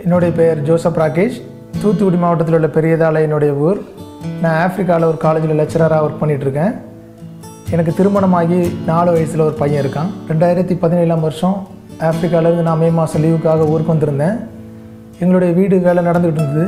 என்னுடைய பெயர் ஜோசப் ராகேஷ் தூத்துக்குடி மாவட்டத்தில் உள்ள பெரியதால என்னுடைய ஊர் நான் ஆப்பிரிக்காவில் ஒரு காலேஜில் லெக்சரராக ஒர்க் பண்ணிகிட்ருக்கேன் எனக்கு திருமணமாகி நாலு வயசில் ஒரு பையன் இருக்கான் ரெண்டாயிரத்தி பதினேழாம் வருஷம் ஆப்பிரிக்காவிலேருந்து நான் மே மாதம் லீவுக்காக ஊருக்கு வந்திருந்தேன் எங்களுடைய வீடு வேலை நடந்துகிட்டு இருந்தது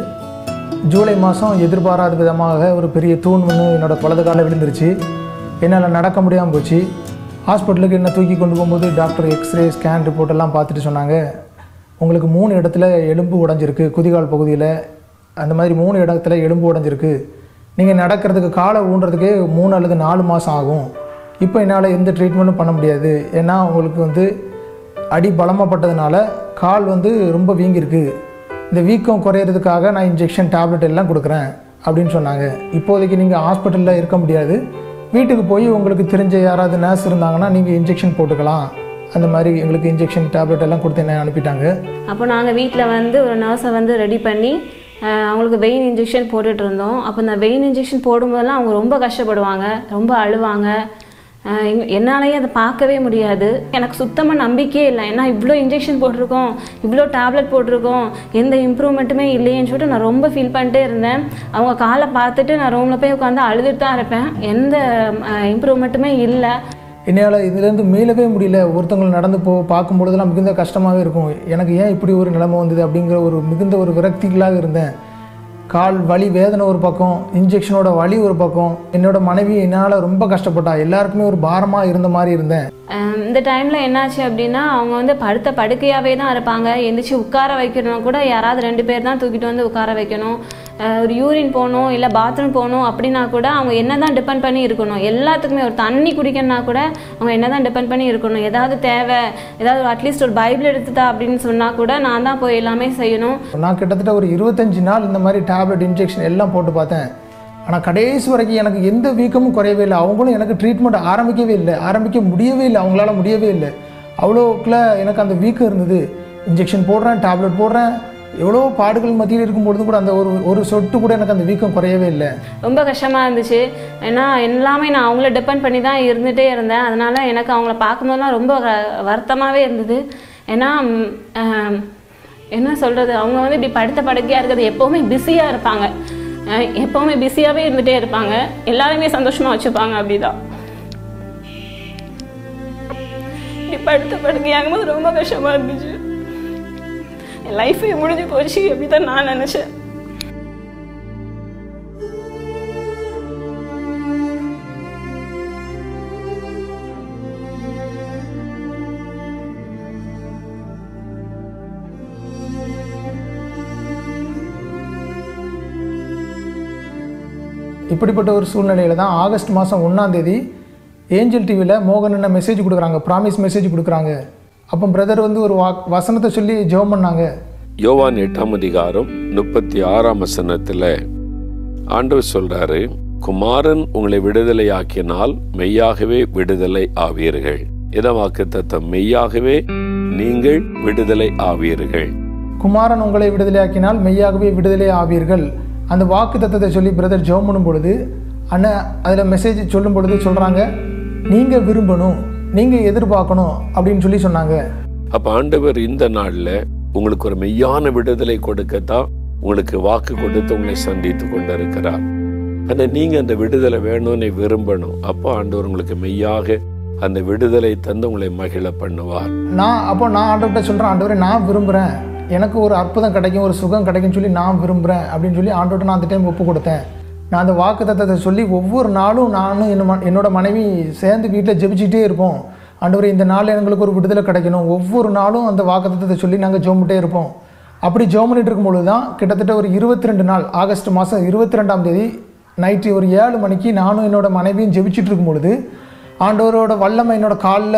ஜூலை மாதம் எதிர்பாராத விதமாக ஒரு பெரிய தூண் ஒன்று என்னோட வலது காலில் விழுந்துருச்சு என்னால் நடக்க முடியாமல் போச்சு ஹாஸ்பிட்டலுக்கு என்ன தூக்கி கொண்டு போகும்போது டாக்டர் எக்ஸ்ரே ஸ்கேன் ரிப்போர்ட் எல்லாம் பார்த்துட்டு சொன்னாங்க உங்களுக்கு மூணு இடத்துல எலும்பு உடைஞ்சிருக்கு குதிகால் பகுதியில் அந்த மாதிரி மூணு இடத்துல எலும்பு உடைஞ்சிருக்கு நீங்கள் நடக்கிறதுக்கு காலை ஊன்றதுக்கே மூணு அல்லது நாலு மாதம் ஆகும் இப்போ என்னால் எந்த ட்ரீட்மெண்ட்டும் பண்ண முடியாது ஏன்னா உங்களுக்கு வந்து அடி பலமாப்பட்டதுனால கால் வந்து ரொம்ப வீங்கியிருக்கு இந்த வீக்கம் குறையிறதுக்காக நான் இன்ஜெக்ஷன் டேப்லெட் எல்லாம் கொடுக்குறேன் அப்படின்னு சொன்னாங்க இப்போதைக்கு நீங்கள் ஹாஸ்பிட்டலில் இருக்க முடியாது வீட்டுக்கு போய் உங்களுக்கு தெரிஞ்ச யாராவது நர்ஸ் இருந்தாங்கன்னா நீங்கள் இன்ஜெக்ஷன் போட்டுக்கலாம் அந்த மாதிரி எங்களுக்கு இன்ஜெக்ஷன் டேப்லெட் எல்லாம் கொடுத்து என்ன அனுப்பிட்டாங்க அப்போ நாங்கள் வீட்டில் வந்து ஒரு நர்ஸை வந்து ரெடி பண்ணி அஹ், அவங்களுக்கு வெயின் இன்ஜெக்ஷன் போட்டுட்டு இருந்தோம் அப்போ இந்த வெயின் இன்ஜெக்ஷன் போடும்போதெல்லாம் அவங்க ரொம்ப கஷ்டப்படுவாங்க ரொம்ப அழுவாங்க அஹ், எங்க- என்னாலயே அதை பார்க்கவே முடியாது எனக்கு சுத்தமாக நம்பிக்கையே இல்லை ஏன்னா இவ்வளோ இன்ஜெக்ஷன் போட்டிருக்கோம் இவ்வளோ டேப்லெட் போட்டிருக்கோம் எந்த இம்ப்ரூவ்மெண்ட்டுமே இல்லையேன்னு சொல்லிட்டு நான் ரொம்ப ஃபீல் பண்ணிட்டே இருந்தேன் அவங்க காலை பார்த்துட்டு நான் ரூமில் போய் உட்காந்து அழுதுட்டு தான் இருப்பேன் எந்த இம்ப்ரூவ்மெண்ட்டுமே இல்லை என்னால் இதுலேருந்து மீளவே முடியல ஒருத்தவங்களை நடந்து போ பார்க்கும்பொழுதெல்லாம் மிகுந்த கஷ்டமாகவே இருக்கும் எனக்கு ஏன் இப்படி ஒரு நிலைமை வந்தது அப்படிங்கிற ஒரு மிகுந்த ஒரு விரக்திகளாக இருந்தேன் கால் வலி வேதனை ஒரு பக்கம் இன்ஜெக்ஷனோட வலி ஒரு பக்கம் என்னோட மனைவி என்னால் ரொம்ப கஷ்டப்பட்டா எல்லாருக்குமே ஒரு பாரமாக இருந்த மாதிரி இருந்தேன் அஹ் இந்த டைமில் என்னாச்சு அப்படின்னா அவங்க வந்து படுத்த படுக்கையாகவே தான் இருப்பாங்க எந்திரிச்சு உட்கார வைக்கணும் கூட யாராவது ரெண்டு பேர் தான் தூக்கிட்டு வந்து உட்கார வைக்கணும் அஹ் ஒரு யூரின் போகணும் இல்லை பாத்ரூம் போகணும் அப்படின்னா கூட அவங்க என்ன தான் டிபெண்ட் பண்ணி இருக்கணும் எல்லாத்துக்குமே ஒரு தண்ணி குடிக்கணும்னா கூட அவங்க என்ன தான் டிபெண்ட் பண்ணி இருக்கணும் ஏதாவது தேவை ஏதாவது அட்லீஸ்ட் ஒரு பைபிள் எடுத்துட்டா அப்படின்னு சொன்னால் கூட நான் தான் போய் எல்லாமே செய்யணும் நான் கிட்டத்தட்ட ஒரு இருபத்தஞ்சு நாள் இந்த மாதிரி டேப்லெட் இன்ஜெக்ஷன் எல்லாம் போட்டு பார்த்தேன் ஆனால் கடைசி வரைக்கும் எனக்கு எந்த வீக்கமும் குறையவே இல்லை அவங்களும் எனக்கு ட்ரீட்மெண்ட் ஆரம்பிக்கவே இல்லை ஆரம்பிக்க முடியவே இல்லை அவங்களால முடியவே இல்லை அவ்வளோக்குள்ள எனக்கு அந்த வீக்கம் இருந்தது இன்ஜெக்ஷன் போடுறேன் டேப்லெட் போடுறேன் எவ்வளோ பாடுகள் மத்தியில் இருக்கும்பொழுதும் கூட அந்த ஒரு ஒரு சொட்டு கூட எனக்கு அந்த வீக்கம் குறையவே இல்லை ரொம்ப கஷ்டமாக இருந்துச்சு ஏன்னா எல்லாமே நான் அவங்கள டிபெண்ட் பண்ணி தான் இருந்துகிட்டே இருந்தேன் அதனால எனக்கு அவங்கள பார்க்கும்போதெல்லாம் ரொம்ப வ- வருத்தமாகவே இருந்தது ஏன்னா ம், ஆம், என்ன சொல்கிறது அவங்க வந்து இப்படி படுத்த படுக்கையாக இருக்கிறது எப்போவுமே பிஸியாக இருப்பாங்க அஹ், எப்போவுமே பிஸியாகவே இருந்துகிட்டே இருப்பாங்க எல்லாருமே சந்தோஷமாக வச்சுப்பாங்க அப்படிதான் இப்படி படுத்த படுக்கையாகும் போது ரொம்ப கஷ்டமாக இருந்துச்சு என் லைஃபே முடிஞ்சு போச்சு அப்படி தான் நான் நினச்சேன் இப்படிப்பட்ட ஒரு சூழ்நிலையில் தான் ஆகஸ்ட் மாதம் ஒன்றாம் தேதி ஏஞ்சல் டிவியில் மோகன் என்ன மெசேஜ் கொடுக்குறாங்க ப்ராமிஸ் மெசேஜ் கொடுக்குறாங்க அப்போ பிரதர் வந்து ஒரு வா வசனத்தை சொல்லி ஜெபம் பண்ணாங்க யோவான் எட்டாம் அதிகாரம் முப்பத்தி ஆறாம் வசனத்துல ஆண்டவர் சொல்றாரு குமாரன் உங்களை விடுதலையாக்கினால் மெய்யாகவே விடுதலை ஆவீர்கள் இத வாக்குத்தத்தம் மெய்யாகவே நீங்கள் விடுதலை ஆவீர்கள் குமாரன் உங்களை விடுதலையாக்கினால் மெய்யாகவே விடுதலை ஆவீர்கள் அந்த வாக்கு தத்தத்தை சொல்லி பிரதர் ஜெபம் பண்ணும் பொழுது அண்ணன் அதில் மெசேஜ் சொல்லும் பொழுது சொல்கிறாங்க நீங்கள் விரும்பணும் நீங்கள் எதிர்பார்க்கணும் அப்படின்னு சொல்லி சொன்னாங்க அப்ப ஆண்டவர் இந்த நாள்ல உங்களுக்கு ஒரு மெய்யான விடுதலை கொடுக்கத்தான் உங்களுக்கு வாக்கு கொடுத்து உங்களை சந்தித்து கொண்டிருக்கிறார் ஆனா நீங்க அந்த விடுதலை வேணும்னு விரும்பணும் அப்போ ஆண்டவர் உங்களுக்கு மெய்யாக அந்த விடுதலை தந்து உங்களை மகிழ பண்ணுவார் நான் அப்போ நான் ஆண்டவர்கிட்ட சொல்கிறேன் ஆண்டவரே நான் விரும்புகிறேன் எனக்கு ஒரு அற்புதம் கிடைக்கும் ஒரு சுகம் கிடைக்கும்னு சொல்லி நான் விரும்புகிறேன் அப்படின்னு சொல்லி ஆண்டவர்கிட்ட நான் அந்த டைம் ஒப்பு கொடுத்தேன் நான் அந்த வாக்கு தத்தத்தை சொல்லி ஒவ்வொரு நாளும் நானும் என்ன ம- என்னோட மனைவி சேர்ந்து வீட்டில் ஜெபிச்சுட்டே இருப்போம் ஆண்டவரே இந்த நாள் எங்களுக்கு ஒரு விடுதலை கிடைக்கணும் ஒவ்வொரு நாளும் அந்த வாக்கு தத்தத்தை சொல்லி நாங்கள் ஜோமிட்டே இருப்போம் அப்படி ஜோம் பண்ணிட்டு இருக்கும்பொழுது தான் கிட்டத்தட்ட ஒரு இருபத்தி ரெண்டு நாள் ஆகஸ்ட் மாதம் இருபத்தி ரெண்டாம் தேதி நைட்டு ஒரு ஏழு மணிக்கு நானும் என்னோட மனைவியும் ஜெபிச்சுட்டு இருக்கும் பொழுது ஆண்டவரோட வல்லமை என்னோட காலில்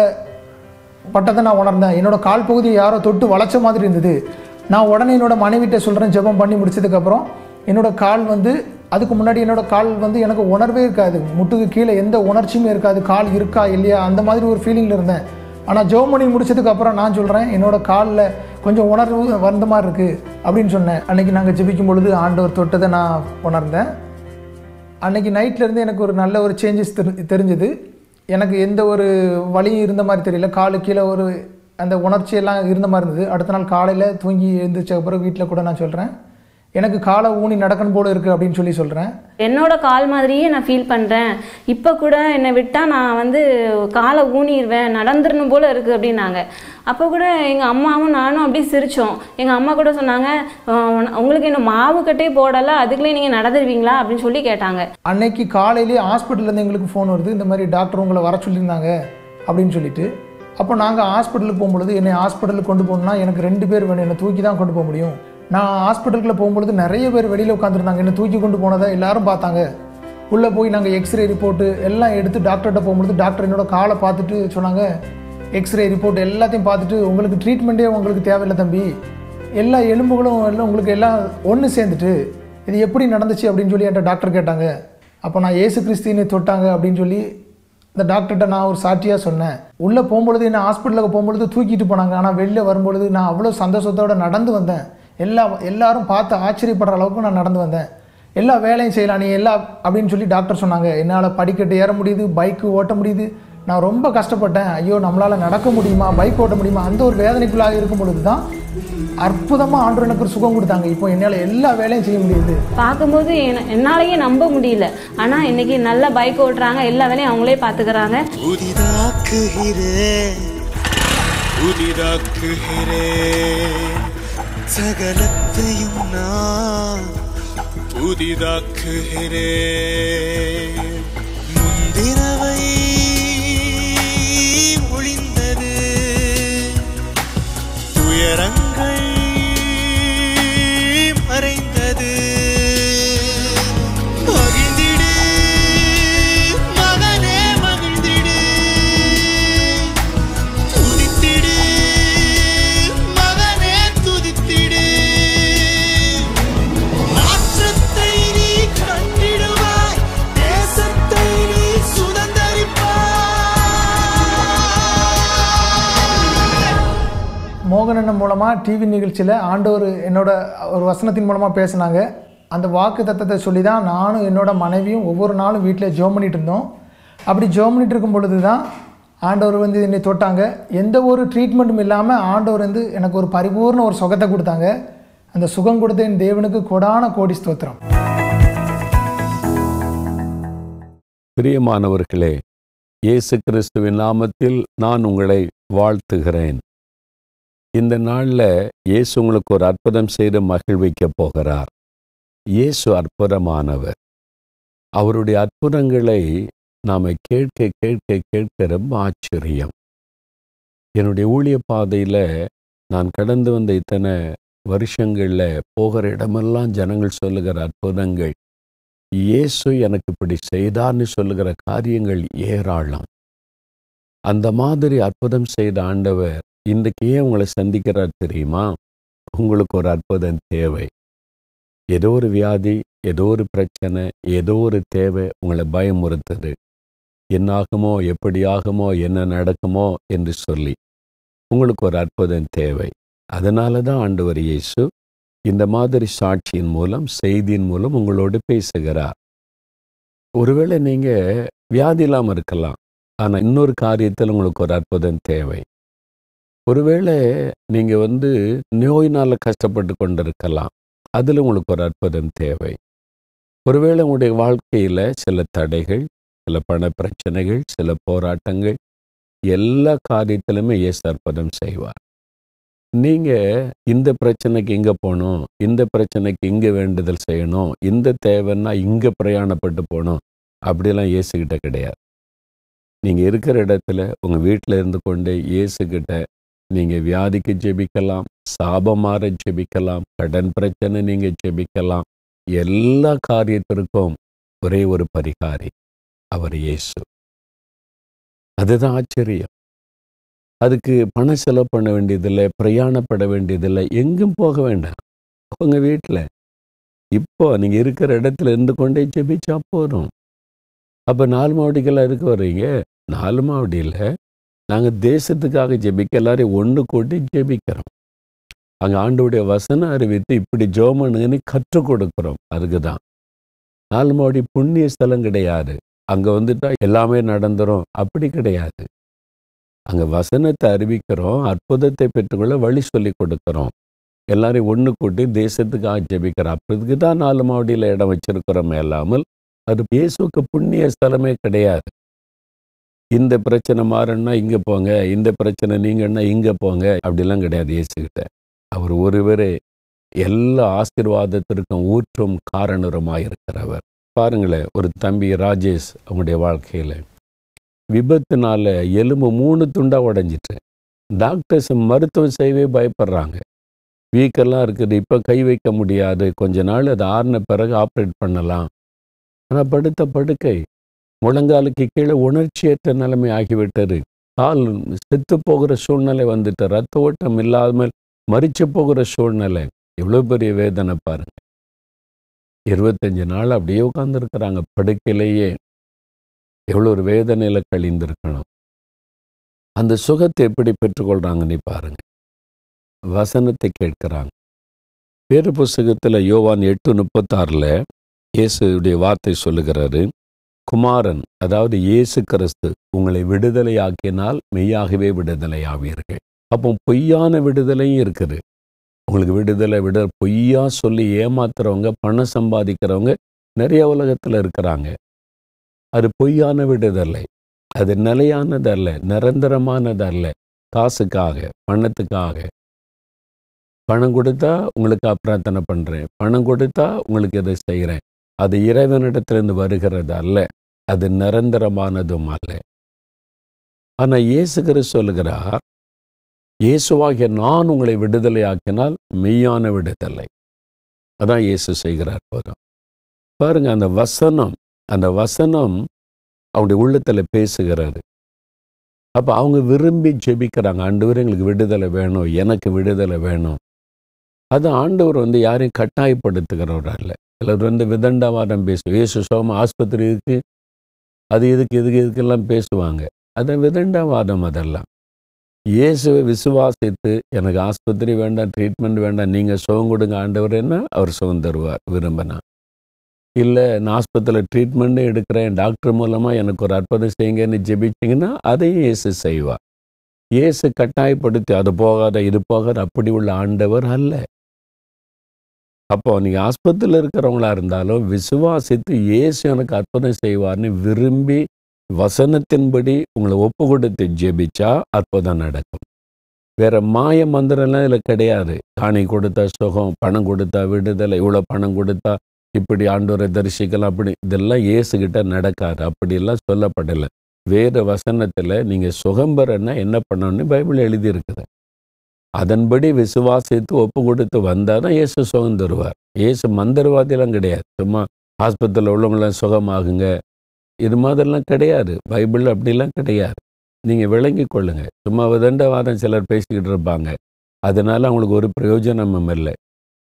பட்டதை நான் உணர்ந்தேன் என்னோட கால் பகுதியை யாரோ தொட்டு வளைச்ச மாதிரி இருந்தது நான் உடனே என்னோட மனைவிட்ட சொல்கிறேன் ஜெபம் பண்ணி முடிச்சதுக்கப்புறம் என்னோட கால் வந்து அதுக்கு முன்னாடி என்னோட கால் வந்து எனக்கு உணர்வே இருக்காது முட்டுக்கு கீழே எந்த உணர்ச்சியுமே இருக்காது கால் இருக்கா இல்லையா அந்த மாதிரி ஒரு ஃபீலிங்கில் இருந்தேன் ஆனால் ஜெபம் பண்ணி முடிச்சதுக்கு அப்புறம் நான் சொல்கிறேன் என்னோட காலில் கொஞ்சம் உணர்வு வந்த மாதிரி இருக்குது அப்படின்னு சொன்னேன் அன்னைக்கு நாங்கள் ஜெபிக்கும் பொழுது ஆண்டவர் தொட்டதை நான் உணர்ந்தேன் அன்னைக்கு நைட்ல இருந்து எனக்கு ஒரு நல்ல ஒரு சேஞ்சஸ் தெரி தெரிஞ்சுது எனக்கு எந்த ஒரு வலியும் இருந்த மாதிரி தெரியல காலு கீழே ஒரு அந்த உணர்ச்சியெல்லாம் இருந்த மாதிரி இருந்தது அடுத்த நாள் காலையில் தூங்கி எழுந்திரிச்ச பிறகு வீட்டில் கூட நான் சொல்கிறேன் எனக்கு காலை ஊனி நடக்கணும் போல இருக்குது அப்படின்னு சொல்லி சொல்கிறேன் என்னோட கால் மாதிரியே நான் ஃபீல் பண்ணுறேன் இப்போ கூட என்னை விட்டால் நான் வந்து காலை ஊனிடுவேன் நடந்துடணும் போல இருக்குது அப்படின்னாங்க அப்போ கூட எங்கள் அம்மாவும் நானும் அப்படியே சிரித்தோம் எங்கள் அம்மா கூட சொன்னாங்க "அஹ் உன- உங்களுக்கு இன்னும் மாவு கட்டே போடலை அதுக்குள்ளே நீங்கள் நடந்துருவீங்களா அப்படின்னு சொல்லி கேட்டாங்க அன்னைக்கு காலையிலேயே ஹாஸ்பிட்டல்லேருந்து எங்களுக்கு ஃபோன் வருது இந்த மாதிரி டாக்டர் உங்களை வர சொல்லியிருந்தாங்க அப்படின்னு சொல்லிட்டு அப்போ நாங்கள் ஹாஸ்பிட்டலுக்கு போகும்பொழுது என்னை ஹாஸ்பிட்டலுக்கு கொண்டு போகணும்னா எனக்கு ரெண்டு பேர் வேணும் என்னை தூக்கி தான் கொண்டு போக முடியும் நான் ஹாஸ்பிட்டலுக்குள்ள போகும்பொழுது நிறைய பேர் வெளியில் உட்காந்துருந்தாங்க என்னை தூக்கி கொண்டு போனதை எல்லாரும் பார்த்தாங்க உள்ளே போய் நாங்கள் எக்ஸ்ரே ரிப்போர்ட்டு எல்லாம் எடுத்து டாக்டர்கிட்ட போகும்பொழுது டாக்டர் என்னோட காலை பார்த்துட்டு சொன்னாங்க எக்ஸ்ரே ரிப்போர்ட் எல்லாத்தையும் பார்த்துட்டு உங்களுக்கு ட்ரீட்மெண்ட்டே உங்களுக்கு தேவையில்லை தம்பி எல்லா எலும்புகளும் எல்லாம் உங்களுக்கு எல்லாம் ஒன்று சேர்ந்துட்டு இது எப்படி நடந்துச்சு அப்படின்னு சொல்லி என்கிட்ட டாக்டர் கேட்டாங்க அப்போ நான் ஏசு கிறிஸ்தினை தொட்டாங்க அப்படின்னு சொல்லி இந்த டாக்டர்கிட்ட நான் ஒரு சாட்சியாக சொன்னேன் உள்ளே போகும்பொழுது என்ன ஹாஸ்பிட்டலுக்கு போகும்பொழுது தூக்கிட்டு போனாங்க ஆனால் வெளில வரும்பொழுது நான் அவ்வளோ சந்தோஷத்தோட நடந்து வந்தேன் எல்லா எல்லாரும் பார்த்து ஆச்சரியப்படுற அளவுக்கு நான் நடந்து வந்தேன் எல்லா வேலையும் செய்யலாம் நீ எல்லா அப்படின்னு சொல்லி டாக்டர் சொன்னாங்க என்னால் படிக்கட்டு ஏற முடியுது பைக்கு ஓட்ட முடியுது நான் ரொம்ப கஷ்டப்பட்டேன் ஐயோ நம்மளால் நடக்க முடியுமா பைக் ஓட்ட முடியுமா அந்த ஒரு வேதனைக்குள்ளாக இருக்கும் பொழுது தான் அற்புதமாக ஆண்டு எனக்கு ஒரு சுகம் கொடுத்தாங்க இப்போ என்னால் எல்லா வேலையும் செய்ய முடியுது பார்க்கும்போது என்ன- என்னாலேயே நம்ப முடியல ஆனால் இன்னைக்கு நல்லா பைக் ஓட்டுறாங்க எல்லா வேலையும் அவங்களே பார்த்துக்கிறாங்க புதிதாக்குகிறேன் புதிதாக்குகிறேன் சகலத்தையும் நான் புதிதாக்குகிறேன் முந்தினவை ஒளிந்தது துயரங்கள் மறைந்தது மகிழ்ந்திடு மகனே மகிழ்ந்திடு துதித்திடு மகனே துதித்திடு மாற்றத்தை நீ கண்டிடுவாய் தேசத்தை நீ சுதந்தரிப்பாய் மோகன் அண்ணன் மூலமாக டிவி நிகழ்ச்சியில் ஆண்டவர் என்னோட ஒரு வசனத்தின் மூலமாக பேசினாங்க அந்த வாக்கு தத்தத்தை சொல்லி தான் நானும் என்னோட மனைவியும் ஒவ்வொரு நாளும் வீட்டில் ஜோம் பண்ணிட்டு இருந்தோம் அப்படி ஜோம் பண்ணிட்டு இருக்கும் பொழுது தான் ஆண்டவர் வந்து என்னை தொட்டாங்க எந்த ஒரு ட்ரீட்மெண்ட்டும் இல்லாமல் ஆண்டவர் வந்து எனக்கு ஒரு பரிபூர்ண ஒரு சுகத்தை கொடுத்தாங்க அந்த சுகம் கொடுத்த என் தேவனுக்கு கொடான கோடி ஸ்தோத்திரம் பிரியமானவர்களே இயேசு கிறிஸ்துவின் நாமத்தில் நான் உங்களை வாழ்த்துகிறேன் இந்த நாளில் இயேசு உங்களுக்கு ஒரு அற்புதம் செய்து மகிழ்விக்க போகிறார் இயேசு அற்புதமானவர் அவருடைய அற்புதங்களை நாம் கேட்க கேட்க கேட்க ரொம்ப ஆச்சரியம் என்னுடைய ஊழிய பாதையில் நான் கடந்து வந்த இத்தனை வருஷங்களில் போகிற இடமெல்லாம் ஜனங்கள் சொல்லுகிற அற்புதங்கள் இயேசு எனக்கு இப்படி செய்தார்னு சொல்லுகிற காரியங்கள் ஏராளம் அந்த மாதிரி அற்புதம் செய்த ஆண்டவர் இன்றைக்கு ஏன் உங்களை சந்திக்கிறார் தெரியுமா உங்களுக்கு ஒரு அற்புதம் தேவை ஏதோ ஒரு வியாதி ஏதோ ஒரு பிரச்சனை ஏதோ ஒரு தேவை உங்களை பயமுறுத்துது என்னாகுமோ எப்படி ஆகுமோ என்ன நடக்குமோ என்று சொல்லி உங்களுக்கு ஒரு அற்புதம் தேவை அதனால தான் ஆண்டவர் இயேசு இந்த மாதிரி சாட்சியின் மூலம் செய்தியின் மூலம் உங்களோடு பேசுகிறார் ஒருவேளை நீங்க வியாதி இல்லாமல் இருக்கலாம் ஆனா இன்னொரு காரியத்தில் உங்களுக்கு ஒரு அற்புதம் தேவை ஒருவேளை நீங்க வந்து நோயினால கஷ்டப்பட்டு கொண்டிருக்கலாம் அதுல உங்களுக்கு ஒரு அற்புதம் தேவை ஒருவேளை உங்களுடைய வாழ்க்கையில சில தடைகள் சில பண பிரச்சனைகள் சில போராட்டங்கள் எல்லா காரியத்திலுமே இயேசு அற்புதம் செய்வார் நீங்க இந்த பிரச்சனைக்கு இங்க போகணும் இந்த பிரச்சனைக்கு இங்க வேண்டுதல் செய்யணும் இந்த தேவைன்னா இங்க பிரயாணப்பட்டு போகணும் அப்படிலாம் இயேசுகிட்ட கிடையாது நீங்க இருக்கிற இடத்துல உங்க வீட்டில் இருந்து கொண்டு இயேசுகிட்ட நீங்க வியாதிக்கு ஜெபிக்கலாம் சாபமாற ஜெபிக்கலாம் கடன் பிரச்சனை நீங்க ஜெபிக்கலாம் எல்லா காரியத்திற்கும் ஒரே ஒரு பரிகாரி அவர் இயேசு அதுதான் ஆச்சரியம் அதுக்கு பண செலவு பண்ண வேண்டியதில்லை பிரயாணப்பட வேண்டியதில்லை எங்கும் போக வேண்டாம் உங்க வீட்டில் இப்போ நீங்க இருக்கிற இடத்துல இருந்து கொண்டே ஜெபிச்சா போதும் அப்ப நாலு மாவடிக்கெல்லாம் இருக்க வர்றீங்க நாலு மாவடியில் நாங்க தேசத்துக்காக ஜெபிக்க எல்லாரையும் ஒன்று கூட்டி ஜெபிக்கிறோம் அங்க ஆண்டோடைய வசனம் அறிவித்து இப்படி ஜோமனுன்னு கற்றுக் கொடுக்கிறோம் அதுக்கு தான் நாலு மாவடி புண்ணிய ஸ்தலம் கிடையாது அங்க வந்துட்டா எல்லாமே நடந்துரும் அப்படி கிடையாது அங்கே வசனத்தை அறிவிக்கிறோம் அற்புதத்தை பெற்றுக்கொள்ள வழி சொல்லி கொடுக்கிறோம் எல்லாரையும் ஒன்று கூட்டி தேசத்துக்காக ஜெபிக்கிறோம் அப்போதுக்கு தான் நாலு மாவடியில் இடம் வச்சிருக்கிறோமே இல்லாமல் அது இயேசுக்கு புண்ணிய ஸ்தலமே கிடையாது இந்த பிரச்சனை மாறணும்னா இங்கே போங்க இந்த பிரச்சனை நீங்கன்னா இங்கே போங்க அப்படிலாம் கிடையாது இயேசுகிட்ட அவர் ஒருவரே எல்லா ஆசீர்வாதத்திற்கும் ஊற்றும் காரணருமாக இருக்கிறவர் பாருங்களேன் ஒரு தம்பி ராஜேஷ் அவங்களுடைய வாழ்க்கையில் விபத்துனால எலும்பு மூணு துண்டா உடைஞ்சிட்டு டாக்டர்ஸ் மருத்துவம் செய்யவே பயப்படுறாங்க வீக்கெல்லாம் இருக்குது இப்போ கை வைக்க முடியாது கொஞ்ச நாள் அது ஆறின பிறகு ஆப்ரேட் பண்ணலாம் ஆனால் படுத்த படுக்கை முழங்காலுக்கு கீழே உணர்ச்சியற்ற நிலைமை ஆகிவிட்டது கால் செத்து போகிற சூழ்நிலை வந்துட்டு ரத்த ஓட்டம் இல்லாமல் மறிச்சு போகிற சூழ்நிலை எவ்வளோ பெரிய வேதனை பாருங்க இருபத்தஞ்சு நாள் அப்படியே உட்காந்துருக்குறாங்க படுக்கையிலேயே எவ்வளோ ஒரு வேதனையில் கழிந்திருக்கணும் அந்த சுகத்தை எப்படி பெற்றுக்கொள்கிறாங்க நீ பாருங்க வசனத்தை கேட்கிறாங்க வேறு புஸ்தகத்தில் யோவான் எட்டு முப்பத்தாறில் இயேசுடைய வார்த்தை சொல்லுகிறாரு குமாரன் அதாவது இயேசு கிறிஸ்து உங்களை விடுதலையாக்கினால் மெய்யாகவே விடுதலையாவீர்கள் அப்போ பொய்யான விடுதலையும் இருக்குது உங்களுக்கு விடுதலை விட பொய்யா சொல்லி ஏமாத்துறவங்க பணம் சம்பாதிக்கிறவங்க நிறைய உலகத்தில் இருக்கிறாங்க அது பொய்யான விடுதலை அது நிலையானதல்ல நிரந்தரமானதல்ல காசுக்காக பணத்துக்காக பணம் கொடுத்தா உங்களுக்கு அப்பிரார்த்தனை பண்ணுறேன் பணம் கொடுத்தா உங்களுக்கு இதை செய்கிறேன் அது இறைவனிடத்திலிருந்து வருகிறது அல்ல அது நிரந்தரமானதும் அல்ல ஆனால் இயேசு கிறிஸ்து சொல்லுகிறார் இயேசுவாகிய நான் உங்களை விடுதலையாக்கினால் மெய்யான விடுதலை அதான் இயேசு செய்கிறார் போதும் பாருங்க அந்த வசனம் அந்த வசனம் அவங்களுடைய உள்ளத்தில் பேசுகிறாரு அப்போ அவங்க விரும்பி ஜெபிக்கிறாங்க ஆண்டவர் எங்களுக்கு விடுதலை வேணும் எனக்கு விடுதலை வேணும் அது ஆண்டவர் வந்து யாரையும் கட்டாயப்படுத்துகிறவர் அல்ல சிலர் வந்து விதண்டாவாதம் பேசுவோம் ஏசு சோம ஆஸ்பத்திரி இருக்கு அது இதுக்கு இதுக்கு இதுக்கெல்லாம் பேசுவாங்க அது விதண்டாவாதம் அதெல்லாம் இயேசுவை விசுவாசித்து எனக்கு ஆஸ்பத்திரி வேண்டாம் ட்ரீட்மெண்ட் வேண்டாம் நீங்கள் சுகம் கொடுங்க ஆண்டவர் என்ன அவர் சுகம் தருவார் விரும்பினா இல்லை நான் ஆஸ்பத்திரியில் ட்ரீட்மெண்ட்டும் எடுக்கிறேன் டாக்டர் மூலமாக எனக்கு ஒரு அற்புதம் செய்யுங்கன்னு ஜெபிச்சிங்கன்னா அதையும் இயேசு செய்வார் இயேசு கட்டாயப்படுத்தி அது போகாத இது போகாத அப்படி உள்ள ஆண்டவர் அல்ல அப்போ நீங்கள் ஆஸ்பத்திரியில் இருக்கிறவங்களா இருந்தாலும் விசுவாசித்து இயேசு எனக்கு அற்புதம் செய்வார்னு விரும்பி வசனத்தின்படி உங்களை ஒப்பு கொடுத்து ஜெபிச்சா அற்புதம் நடக்கும் வேற மாய மந்திரம்லாம் இதில் கிடையாது காணி கொடுத்தா சுகம் பணம் கொடுத்தா விடுதலை இவ்வளோ பணம் கொடுத்தா இப்படி ஆண்டவரை தரிசிக்கலாம் அப்படி இதெல்லாம் இயேசுகிட்ட நடக்காது அப்படியெல்லாம் சொல்லப்படலை வேறு வசனத்தில் நீங்கள் சுகம் பெறன்னா என்ன பண்ணணும்னு பைபிள் எழுதியிருக்குது அதன்படி விசுவாசித்து ஒப்பு கொடுத்து வந்தால் தான் இயேசு சுகம் தருவார் இயேசு மந்திரவாதிலாம் கிடையாது சும்மா ஆஸ்பத்திரியில் உள்ளவங்களாம் சுகமாகுங்க இது மாதிரிலாம் கிடையாது பைபிள் அப்படிலாம் கிடையாது நீங்கள் விளங்கி கொள்ளுங்க சும்மா விதண்டவாதம் சிலர் பேசிக்கிட்டு இருப்பாங்க அதனால அவங்களுக்கு ஒரு பிரயோஜனமும் இல்லை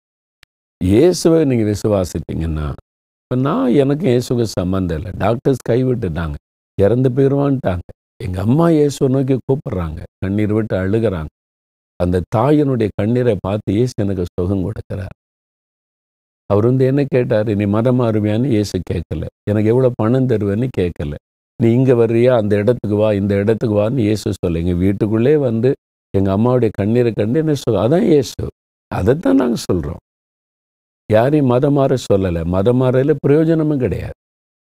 இயேசுவை நீங்கள் விசுவாசித்தீங்கன்னா இப்போ நான் எனக்கு இயேசுக்கு சம்மந்தம் இல்லை டாக்டர்ஸ் கைவிட்டுட்டாங்க இறந்து போயிடுவான்ட்டாங்க எங்கள் அம்மா இயேசுவை நோக்கி கூப்பிட்றாங்க கண்ணீர் விட்டு அழுகிறாங்க அந்த தாயினுடைய கண்ணீரை பார்த்து இயேசு எனக்கு சுகம் கொடுக்கிறார் அவர் வந்து என்ன கேட்டார் நீ மதம் மாறுவியான்னு இயேசு கேட்கல எனக்கு எவ்வளோ பணம் தருவேன்னு கேட்கல நீ இங்கே வர்றியா அந்த இடத்துக்கு வா இந்த இடத்துக்கு வான்னு இயேசு சொல்ல எங்கள் வீட்டுக்குள்ளே வந்து எங்கள் அம்மாவுடைய கண்ணீரை கண்டு என்ன சொல் அதான் இயேசு அதைத்தான் நாங்கள் சொல்கிறோம் யாரையும் மதம் மாற சொல்லலை மதம் மாறையில் பிரயோஜனமும் கிடையாது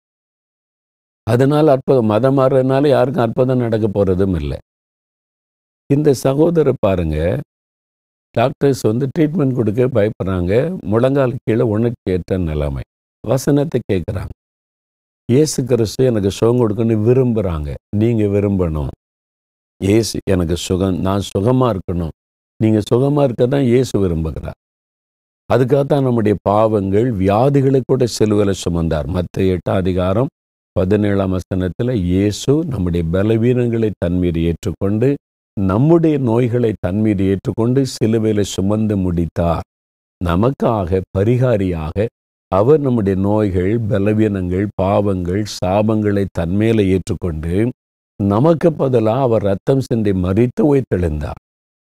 அதனால் அற்புதம் மதம் மாறுறதுனால யாருக்கும் அற்புதம் நடக்க போகிறதும் இல்லை இந்த சகோதரர் பாருங்க டாக்டர்ஸ் வந்து ட்ரீட்மெண்ட் கொடுக்க பயப்படுறாங்க முழங்கால் கீழே உணர்ச்சியற்ற நிலைமை வசனத்தை கேட்குறாங்க இயேசு கிறிஸ்து எனக்கு சுகம் கொடுக்கணும்னு விரும்புகிறாங்க நீங்கள் விரும்பணும் இயேசு எனக்கு சுகம் நான் சுகமாக இருக்கணும் நீங்கள் சுகமாக இருக்க தான் இயேசு விரும்புகிறார் அதுக்காக தான் நம்முடைய பாவங்கள் வியாதிகளை கூட சிலுவையில் சுமந்தார் மற்ற எட்டாம் அதிகாரம் பதினேழாம் வசனத்தில் இயேசு நம்முடைய பலவீனங்களை தன்மீது ஏற்றுக்கொண்டு நம்முடைய நோய்களை தன்மீது ஏற்றுக்கொண்டு சிலுவையில் சுமந்து முடித்தார் நமக்காக பரிகாரியாக அவர் நம்முடைய நோய்கள் பலவீனங்கள் பாவங்கள் சாபங்களை தன்மேல ஏற்றுக்கொண்டு நமக்கு பதிலாக அவர் ரத்தம் சிந்தி மறித்து உயிர்த்தெழுந்தார்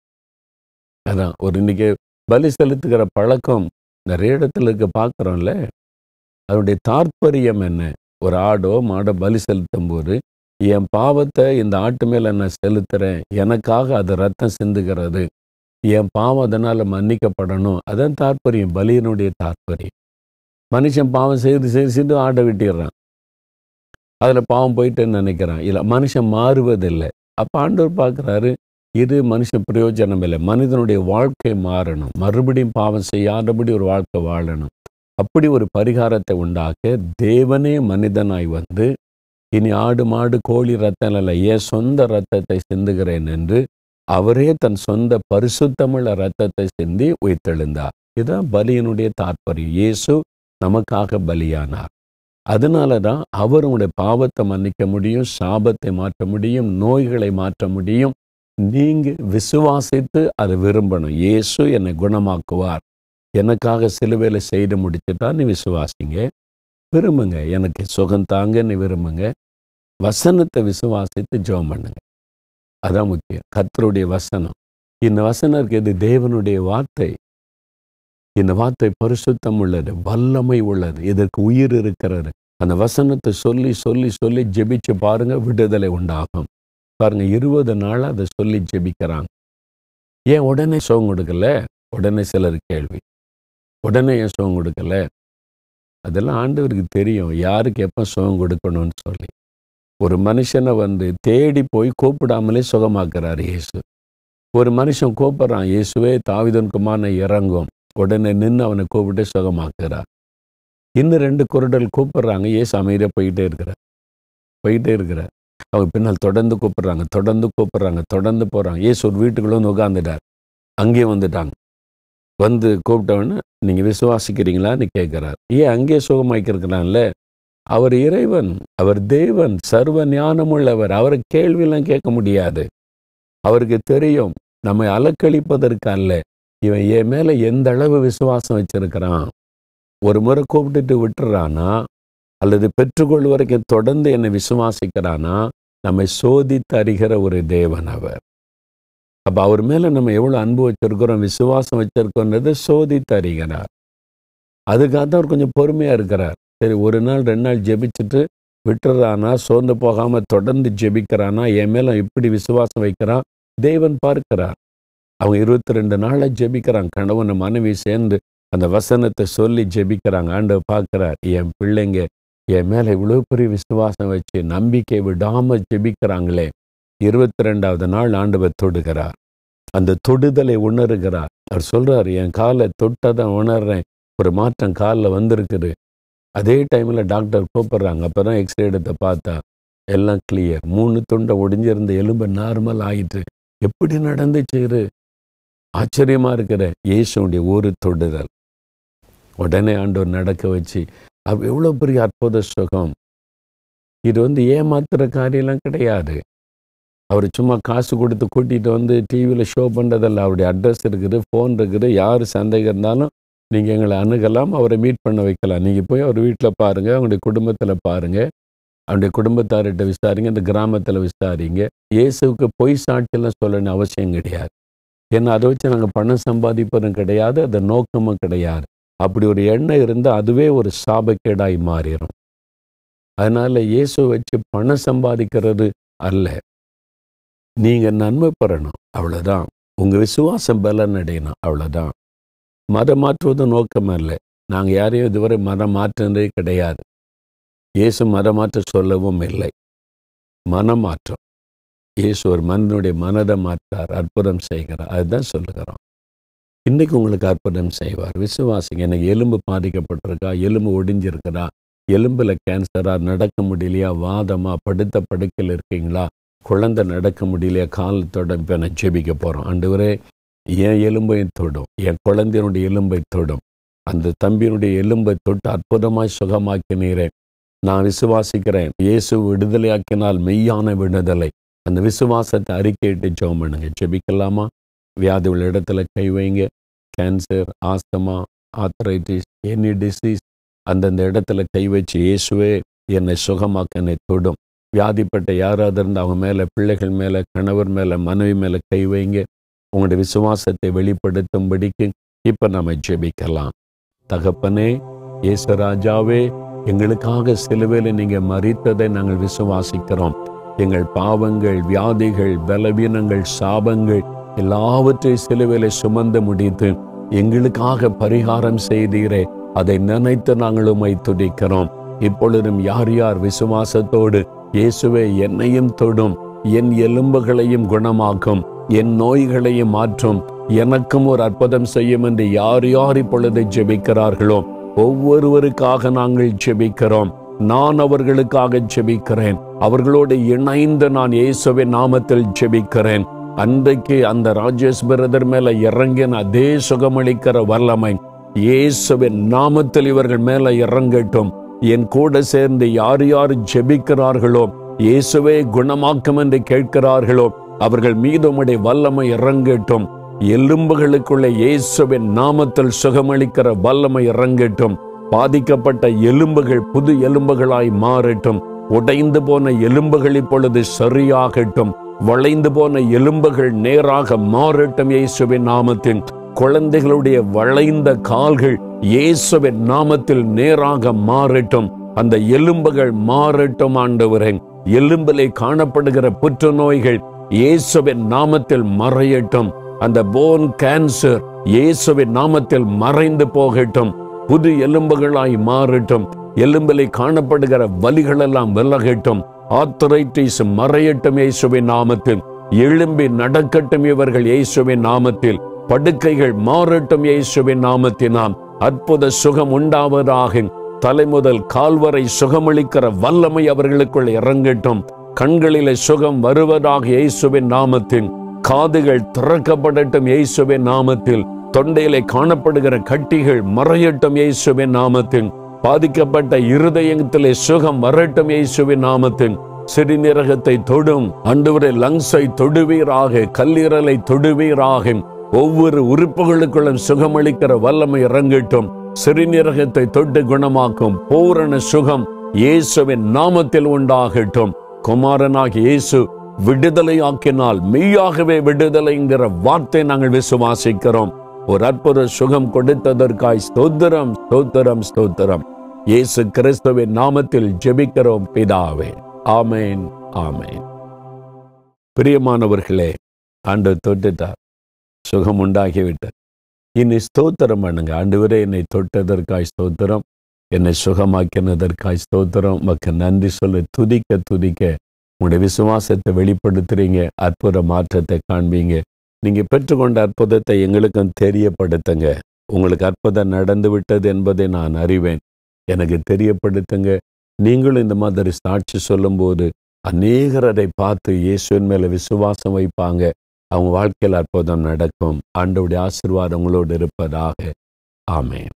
அதான் ஒரு இன்னைக்கு பலி செலுத்துகிற பழக்கம் நிறைய இடத்துல இருக்க பார்க்குறோம்ல அதனுடைய தாற்பயம் என்ன ஒரு ஆடோ மாடோ பலி செலுத்தும் போது என் பாவத்தை இந்த ஆட்டு மேல நான் செலுத்துறேன் எனக்காக அது ரத்தம் சிந்துகிறது என் பாவம் அதனால மன்னிக்கப்படணும் அதான் தாற்பயம் பலியினுடைய தாற்பயம் மனுஷன் பாவம் செய்து செய்து செய்து ஆட்டை வெட்டிடுறான் அதில் பாவம் போயிட்டேன்னு நினைக்கிறான் இல்லை மனுஷன் மாறுவதில்லை அப்போ ஆண்டவர் பார்க்குறாரு இது மனுஷன் பிரயோஜனம் இல்லை மனிதனுடைய வாழ்க்கை மாறணும் மறுபடியும் பாவம் செய்யாதபடி ஒரு வாழ்க்கை வாழணும் அப்படி ஒரு பரிகாரத்தை உண்டாக்க தேவனே மனிதனாய் வந்து இனி ஆடு மாடு கோழி ரத்தம் இல்லை என் சொந்த ரத்தத்தை சிந்துகிறேன் என்று அவரே தன் சொந்த பரிசுத்தமுள்ள ரத்தத்தை சிந்தி உயிர்த்தெழுந்தார் இதுதான் பலியினுடைய தாற்பயம் இயேசு நமக்காக பலியானார் அதனால தான் அவர் உங்களுடைய பாவத்தை மன்னிக்க முடியும் சாபத்தை மாற்ற முடியும் நோய்களை மாற்ற முடியும் நீங்க விசுவாசித்து அதை விரும்பணும் இயேசு என்னை குணமாக்குவார் எனக்காக சிலுவையில செய்து முடிச்சுட்டா நீ விசுவாசிங்க விரும்புங்க எனக்கு சுகம் தாங்கன்னு விரும்புங்க வசனத்தை விசுவாசித்து ஜெபம் பண்ணுங்க அதான் முக்கியம் கர்த்தருடைய வசனம் இந்த வசனம் இருக்கு இது தேவனுடைய வார்த்தை இந்த வார்த்தை பரிசுத்தம் உள்ளது வல்லமை உள்ளது இதற்கு உயிர் இருக்கிறது அந்த வசனத்தை சொல்லி சொல்லி சொல்லி ஜெபிச்சு பாருங்க விடுதலை உண்டாகும் பாருங்க இருபது நாள் அதை சொல்லி ஜெபிக்கிறாங்க ஏன் உடனே சுகம் கொடுக்கல உடனே சிலர் கேள்வி உடனே ஏன் சுகம் கொடுக்கல அதெல்லாம் ஆண்டவருக்கு தெரியும் யாருக்கு எப்போ சுகம் கொடுக்கணும்னு சொல்லி ஒரு மனுஷனை வந்து தேடி போய் கூப்பிடாமலே சுகமாக்குறாரு இயேசு ஒரு மனுஷன் கூப்பிட்றான் இயேசுவே தாவிதன் குமாரனை இறங்கும் உடனே நின்று அவனை கூப்பிட்டு சுகமாக்குறார் இன்னும் ரெண்டு குருடல் கூப்பிடுறாங்க இயேசு அமைதியாக போயிட்டே இருக்கிறார் போயிட்டே இருக்கிறார் அவங்க பின்னால் தொடர்ந்து கூப்பிடுறாங்க தொடர்ந்து கூப்பிடுறாங்க தொடர்ந்து போகிறாங்க இயேசு ஒரு வீட்டுக்குள்ள வந்து உட்காந்துட்டார் அங்கேயே வந்துட்டாங்க வந்து கூப்பிட்டவொடனே நீங்கள் விசுவாசிக்கிறீங்களான்னு கேட்குறார் ஏன் அங்கேயே சுகமாக்கிருக்கிறான்ல அவர் இறைவன் அவர் தேவன் சர்வ ஞானமுள்ளவர் அவரை கேள்வியெல்லாம் கேட்க முடியாது அவருக்கு தெரியும் நம்மை அலக்களிப்பதற்கு அல்ல இவன் என் மேலே எந்த அளவு விசுவாசம் வச்சிருக்கிறான் ஒரு முறை கூப்பிட்டுட்டு விட்டுறானா அல்லது பெற்றுக்கொள் வரைக்கும் தொடர்ந்து என்னை விசுவாசிக்கிறானா நம்மை சோதித்து அறிகிற ஒரு தேவன் அவர் அப்போ அவர் மேலே நம்ம எவ்வளோ அன்பு வச்சிருக்கிறோம் விசுவாசம் வச்சிருக்கோன்றதை சோதித்து அறிகிறார் அதுக்காக தான் அவர் கொஞ்சம் பொறுமையாக இருக்கிறார் சரி ஒரு நாள் ரெண்டு நாள் ஜெபிச்சுட்டு விட்டுறானா சோர்ந்து போகாமல் தொடர்ந்து ஜெபிக்கிறானா என் மேலே இப்படி விசுவாசம் வைக்கிறான் தேவன் பார்க்கிறார் அவங்க இருபத்தி ரெண்டு நாளாக ஜெபிக்கிறாங்க கணவன் மனைவி சேர்ந்து அந்த வசனத்தை சொல்லி ஜெபிக்கிறாங்க ஆண்டவர் பார்க்குறார் என் பிள்ளைங்க என் மேலே இவ்வளோ பெரிய விசுவாசம் வச்சு நம்பிக்கை விடாமல் ஜெபிக்கிறாங்களே இருபத்தி ரெண்டாவது நாள் ஆண்டவர் தொடுகிறார் அந்த தொடுதலை உணர்கிறார் அவர் சொல்றார் என் காலை தொட்டதை உணர்றேன் ஒரு மாற்றம் காலில் வந்திருக்குது அதே டைமில் டாக்டர் கூப்பிட்றாங்க அப்போ தான் எக்ஸ்ரே எடுத்து பார்த்தா எல்லாம் கிளியர் மூணு துண்டை ஒடிஞ்சிருந்த எலும்பு நார்மல் ஆயிட்டு எப்படி நடந்துச்சு இது ஆச்சரியமா இருக்கிற இயேசுடைய ஒரு தொடுதல் உடனே ஆண்டவர் நடக்க வச்சு அவ் எவ்வளோ பெரிய அற்புத சுகம் இது வந்து ஏமாத்துற காரியம்லாம் கிடையாது அவர் சும்மா காசு கொடுத்து கூட்டிகிட்டு வந்து டிவியில் ஷோ பண்ணுறதில்ல அவருடைய அட்ரஸ் இருக்குது ஃபோன் இருக்குது யார் சந்தேகம் இருந்தாலும் நீங்கள் எங்களை அணுகலாம் அவரை மீட் பண்ண வைக்கலாம் நீங்கள் போய் அவர் வீட்டில் பாருங்கள் அவங்களுடைய குடும்பத்தில் பாருங்கள் அவருடைய குடும்பத்தார்கிட்ட விசாரிங்க இந்த கிராமத்தில் விசாரிங்க இயேசுவுக்கு பொய் சாட்சியெல்லாம் சொல்லணும்னு அவசியம் கிடையாது ஏன்னா அதை வச்சு நாங்கள் பணம் சம்பாதிப்பதும் கிடையாது அது நோக்கமும் கிடையாது அப்படி ஒரு எண்ணம் இருந்தால் அதுவே ஒரு சாபக்கேடாய் மாறிடும் அதனால இயேசு வச்சு பணம் சம்பாதிக்கிறது அல்ல நீங்க நன்மை பெறணும் அவ்வளவுதான் உங்க விசுவாசம் பலன் அடையணும் அவ்வளவுதான் மதம் மாற்றுவது நோக்கம் அல்ல நாங்க யாரையும் இதுவரை மதம் மாற்றினதே கிடையாது இயேசு மதம் மாற்ற சொல்லவும் இல்லை மனமாற்றம் இயேசு ஒரு மனிதனுடைய மனதை மாற்றார் அற்புதம் செய்கிறார் அதுதான் சொல்லுகிறோம் இன்னைக்கு உங்களுக்கு அற்புதம் செய்வார் விசுவாசிங்க எனக்கு எலும்பு பாதிக்கப்பட்டிருக்கா எலும்பு ஒடிஞ்சிருக்கிறா எலும்பில் கேன்சரா நடக்க முடியலையா வாதமா படுத்த படுக்கையில் இருக்கீங்களா குழந்தை நடக்க முடியலையா கால் தொட இப்போ நான் ஜெபிக்க போகிறோம் ஆண்டவரே என் எலும்பையும் தொடும் என் குழந்தையினுடைய எலும்பை தொடும் அந்த தம்பியினுடைய எலும்பை தொட்டு அற்புதமாய் சுகமாக்கினீரே நான் விசுவாசிக்கிறேன் இயேசு விடுதலையாக்கினால் மெய்யான விடுதலை அந்த விசுவாசத்தை அறிக்கையிட்டு ஜெபம் பண்ணுங்க ஜெபிக்கலாமா வியாதி உள்ள இடத்துல கை வைங்க cancer asthma arthritis any disease அந்தந்த இடத்துல கை வச்சு இயேசுவே என்னை சுகமாக்க என்னை தொடும் வியாதிப்பட்ட யாராவது இருந்து அவங்க மேலே பிள்ளைகள் மேலே கணவர் மேலே மனைவி மேலே கை வைங்க உங்களுடைய விசுவாசத்தை வெளிப்படுத்தும்படிக்கு இப்போ நம்ம ஜெபிக்கலாம் தகப்பனே இயேசு ராஜாவே எங்களுக்காக சிலுவையில் நீங்கள் மறித்ததை நாங்கள் விசுவாசிக்கிறோம் எங்கள் பாவங்கள் வியாதிகள் பலவீனங்கள் சாபங்கள் எல்லாவற்றையும் சிலுவையில சுமந்து முடித்து எங்களுக்காக பரிகாரம் செய்தீரே அதை நினைத்து நாங்கள் உம்மை துதிக்கிறோம் இப்பொழுதும் யார் யார் விசுவாசத்தோடு இயேசுவே என்னையும் தொடும் என் எலும்புகளையும் குணமாக்கும் என் நோய்களையும் மாற்றும் எனக்கும் ஒரு அற்புதம் செய்யும் என்று யார் யார் இப்பொழுது ஜெபிக்கிறார்களோ ஒவ்வொருவருக்காக நாங்கள் ஜெபிக்கிறோம் நான் அவர்களுக்காக ஜெபிக்கிறேன் அவர்களோடு இணைந்து நான் இயேசுவின் நாமத்தில் ஜெபிக்கிறேன் அன்றைக்கு அந்த ராஜேஷ் பிரதர் மேல இறங்கின அதே சுகமளிக்கிற வல்லமை இயேசுவின் நாமத்தில் இவர்கள் மேல இறங்கட்டும் என் கூட சேர்ந்து யார் யார் ஜெபிக்கிறார்களோ இயேசுவே குணமாக்கும் என்று கேட்கிறார்களோ அவர்கள் மீது உம்முடைய வல்லமை இறங்கட்டும் எலும்புகளுக்குள்ள இயேசுவின் நாமத்தில் சுகமளிக்கிற வல்லமை இறங்கட்டும் பாதிக்கப்பட்ட எலும்புகள் புது எலும்புகளாய் மாறட்டும் உடைந்து போன எலும்புகள் இப்பொழுது சரியாகட்டும் வளைந்து போன எலும்புகள் நேராக மாறட்டும் இயேசுவின் நாமத்தின் குழந்தைகளுடைய வளைந்த கால்கள் இயேசுவின் நாமத்தில் நேராக மாறட்டும் அந்த எலும்புகள் மாறட்டும் ஆண்டவரே எலும்பிலே காணப்படுகிற புற்றுநோய்கள் இயேசுவின் நாமத்தில் மறையட்டும் அந்த போன் கேன்சர் இயேசுவின் நாமத்தில் மறைந்து போகட்டும் புது எலும்புகளாய் மாறட்டும் எலும்பிலே காணப்படுகிற வலிகளெல்லாம் விலகட்டும் ஆத்தரைட்டிஸ் மறையட்டும் இயேசுவின் நாமத்தில் எழும்பி நடக்கட்டும் இவர்கள் இயேசுவின் நாமத்தில் படுக்கைகள் மாறட்டும் இயேசுவின் நாமத்தினால் அற்புத சுகம் உண்டாவதாக தலைமுதல் கால்வரை சுகமளிக்கிற வல்லமை அவர்களுக்குள் இறங்கட்டும் கண்களிலே சுகம் வருவதாக இயேசுவின் நாமத்தில் காதுகள் திறக்கப்படட்டும் இயேசுவின் நாமத்தில் தொண்டையிலே காணப்படுகிற கட்டிகள் மறையட்டும் இயேசுவின் நாமத்தில் பாதிக்கப்பட்ட இருதயத்திலே சுகம் வரட்டும் இயேசுவின் நாமத்தில் சிறுநீரகத்தை தொடும் அன்றுவரை லங்ஸை தொடுவீராக கல்லீரலை தொடுவீராக ஒவ்வொரு உறுப்புகளுக்குள்ளும் சுகமளிக்கிற வல்லமை இறங்கட்டும் சிறுநீரகத்தை தொட்டு குணமாக்கும் பூரண சுகம் இயேசுவின் நாமத்தில் உண்டாகட்டும் குமாரனாகிய இயேசு விடுதலையாக்கினால் மெய்யாகவே விடுதலைங்கிற வார்த்தை நாங்கள் விசுவாசிக்கிறோம் ஒரு அற்புத சுகம் கொடுத்ததற்காய் ஸ்தோத்திரம் ஸ்தோத்திரம் ஸ்தோத்திரம் இயேசு கிறிஸ்துவின் நாமத்தில் ஜெபிக்கிறோம் பிதாவே ஆமேன் ஆமேன் பிரியமானவர்களே ஆண்டு தொட்டுட்டார் சுகம் உண்டாகிவிட்டது இனி ஸ்தோத்திரம் பண்ணுங்க ஆண்டவரே என்னை தொட்டதற்காய் ஸ்தோத்திரம் என்னை சுகமாக்கினதற்காய் ஸ்தோத்திரம் உமக்கு நன்றி சொல்லி துதிக்க துதிக்க உங்களுடைய விசுவாசத்தை வெளிப்படுத்துறீங்க அற்புத மாற்றத்தை காண்பீங்க நீங்க பெற்றுக்கொண்ட அற்புதத்தை எங்களுக்கும் தெரியப்படுத்துங்க உங்களுக்கு அற்புதம் நடந்து விட்டது என்பதை நான் அறிவேன் எனக்கு தெரியப்படுத்துங்க நீங்களும் இந்த மாதிரி சாட்சி சொல்லும்போது அநேகர் அதை பார்த்து இயேசுவின் மேல விசுவாசம் வைப்பாங்க அவங்க வாழ்க்கையில் அற்புதம் நடக்கும் ஆண்டவுடைய ஆசீர்வாதம் உங்களோடு இருப்பதாக ஆமென்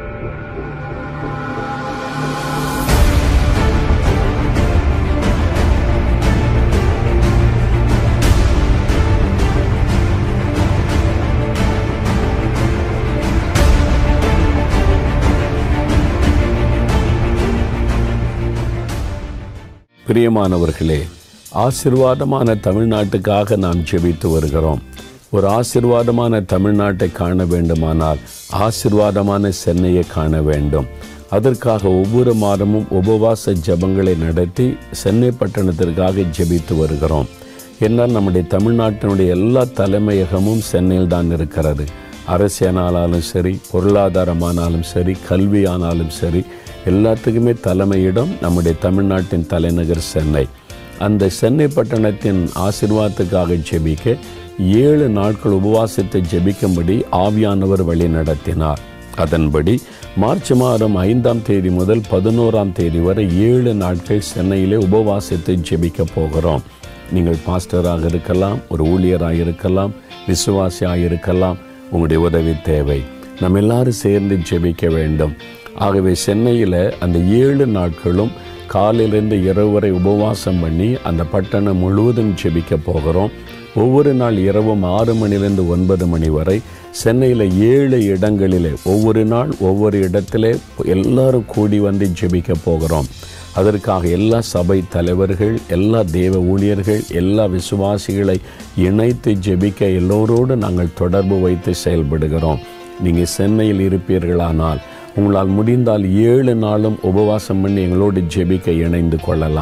பிரியமானவர்களே ஆசிர்வாதமான தமிழ்நாட்டுக்காக நாம் ஜெபித்து வருகிறோம் ஒரு ஆசிர்வாதமான தமிழ்நாட்டை காண வேண்டுமானால் ஆசிர்வாதமான சென்னையை காண வேண்டும் அதற்காக ஒவ்வொரு மாதமும் உபவாச ஜெபங்களை நடத்தி சென்னை பட்டணத்திற்காக ஜெபித்து வருகிறோம் என்னால் நம்முடைய தமிழ்நாட்டினுடைய எல்லா தலைமையகமும் சென்னையில் தான் இருக்கிறது அரசியலானாலும் சரி பொருளாதாரமானாலும் சரி கல்வியானாலும் சரி எல்லாத்துக்குமே தலைமையிடம் நம்முடைய தமிழ்நாட்டின் தலைநகர் சென்னை அந்த சென்னை பட்டணத்தின் ஆசீர்வாதத்துக்காக ஜெபிக்க ஏழு நாட்கள் உபவாசித்து ஜெபிக்கும்படி ஆவியானவர் வழி நடத்தினார் அதன்படி மார்ச் மாதம் ஐந்தாம் தேதி முதல் பதினோராம் தேதி வரை ஏழு நாட்கள் சென்னையிலே உபவாசித்து ஜெபிக்க போகிறோம் நீங்கள் பாஸ்டராக இருக்கலாம் ஒரு ஊழியராக இருக்கலாம் விசுவாசியாக இருக்கலாம் உங்களுடைய உதவி தேவை நம்ம எல்லாரும் சேர்ந்து ஜெபிக்க வேண்டும் ஆகவே சென்னையில் அந்த ஏழு நாட்களும் காலையிலேருந்து இரவு வரை உபவாசம் பண்ணி அந்த பட்டணம் முழுவதும் ஜெபிக்க போகிறோம் ஒவ்வொரு நாள் இரவும் ஆறு மணிலேருந்து ஒன்பது மணி வரை சென்னையில் ஏழு இடங்களிலே ஒவ்வொரு நாள் ஒவ்வொரு இடத்திலே எல்லாரும் கூடி வந்து ஜெபிக்க போகிறோம் அதற்காக எல்லா சபை தலைவர்கள் எல்லா தேவ ஊழியர்கள் எல்லா விசுவாசிகளை இணைத்து ஜெபிக்க எல்லோரோடு நாங்கள் தொடர்பு வைத்து செயல்படுகிறோம் நீங்கள் சென்னையில் இருப்பீர்களானால் உங்களால் முடிந்தால் ஏழு நாளும் உபவாசம் பண்ணி எங்களோடு ஜெபிக்க இணைந்து கொள்ளலாம்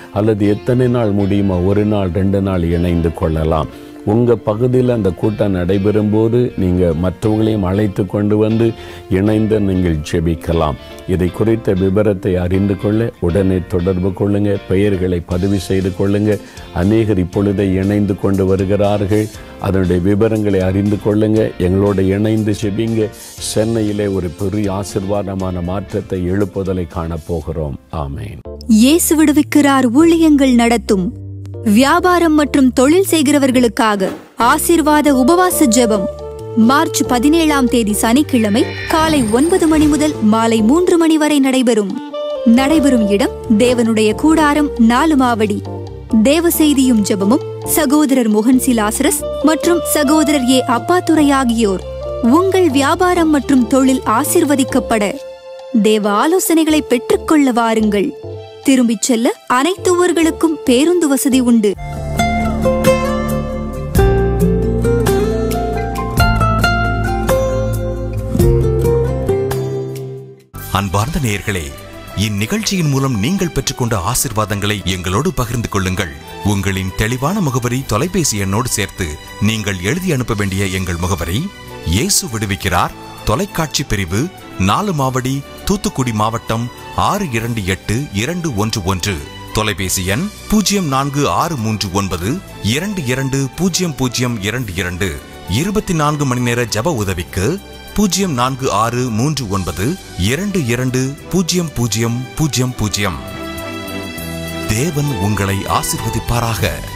அல்லது எத்தனை நாள் முடியுமோ ஒரு நாள் ரெண்டு நாள் இணைந்து கொள்ளலாம் உங்கள் பகுதியில் அந்த கூட்டம் நடைபெறும் போது நீங்கள் மற்றவங்களையும் அழைத்து கொண்டு வந்து இணைந்து நீங்கள் ஜெபிக்கலாம் இதை குறித்த விவரத்தை அறிந்து கொள்ள உடனே தொடர்பு கொள்ளுங்க பெயர்களை பதிவு செய்து கொள்ளுங்க அநேகர் இப்பொழுதே இணைந்து கொண்டு வருகிறார்கள் அதனுடைய விவரங்களை அறிந்து கொள்ளுங்க எங்களோட இணைந்து செபிங்க சென்னையிலே ஒரு பெரிய ஆசிர்வாதமான மாற்றத்தை எழுப்புதலை காணப்போகிறோம் ஆமேன் இயேசு விடுவிக்கிறார் ஊழியங்கள் நடத்தும் வியாபாரம் மற்றும் தொழில் செய்கிறவர்களுக்காக ஆசீர்வாத உபவாச ஜெபம் மார்ச் பதினேழாம் தேதி சனிக்கிழமை காலை ஒன்பது மணி முதல் மாலை மூன்று மணி வரை நடைபெறும் நடைபெறும் இடம் தேவனுடைய கூடாரம் நாலு மாவடி தேவ செய்தியும் ஜெபமும் சகோதரர் மோகன் சிலாசரஸ் மற்றும் சகோதரர் ஏ அப்பாத்துரை ஆகியோர் உங்கள் வியாபாரம் மற்றும் தொழில் ஆசிர்வதிக்கப்பட தேவ ஆலோசனைகளை பெற்றுக்கொள்ள வாருங்கள் திரும்பிச் செல்ல அனைத்து ஊர்களுக்கும் பேருந்து வசதி உண்டு அன்பார்ந்த நேயர்களே இந்நிகழ்ச்சியின் மூலம் நீங்கள் பெற்றுக்கொண்ட ஆசிர்வாதங்களை எங்களோடு பகிர்ந்து கொள்ளுங்கள் உங்களின் தெளிவான முகவரி தொலைபேசி எண்ணோடு சேர்த்து நீங்கள் எழுதி அனுப்ப வேண்டிய எங்கள் முகவரி இயேசு விடுவிக்கிறார் தொலைக்காட்சி பிரிவு நாலு மாவடி தூத்துக்குடி மாவட்டம் ஆறு இரண்டு எட்டு இரண்டு ஒன்று ஒன்று தொலைபேசி எண் பூஜ்ஜியம் நான்கு ஆறு மூன்று ஒன்பது இரண்டு இரண்டு பூஜ்ஜியம் பூஜ்ஜியம் இரண்டு இரண்டு இருபத்தி நான்கு மணி நேர ஜப உதவிக்கு பூஜ்ஜியம் நான்கு ஆறு மூன்று ஒன்பது இரண்டு இரண்டு பூஜ்ஜியம் பூஜ்ஜியம் பூஜ்ஜியம் பூஜ்ஜியம் தேவன் உங்களை ஆசிர்வதிப்பாராக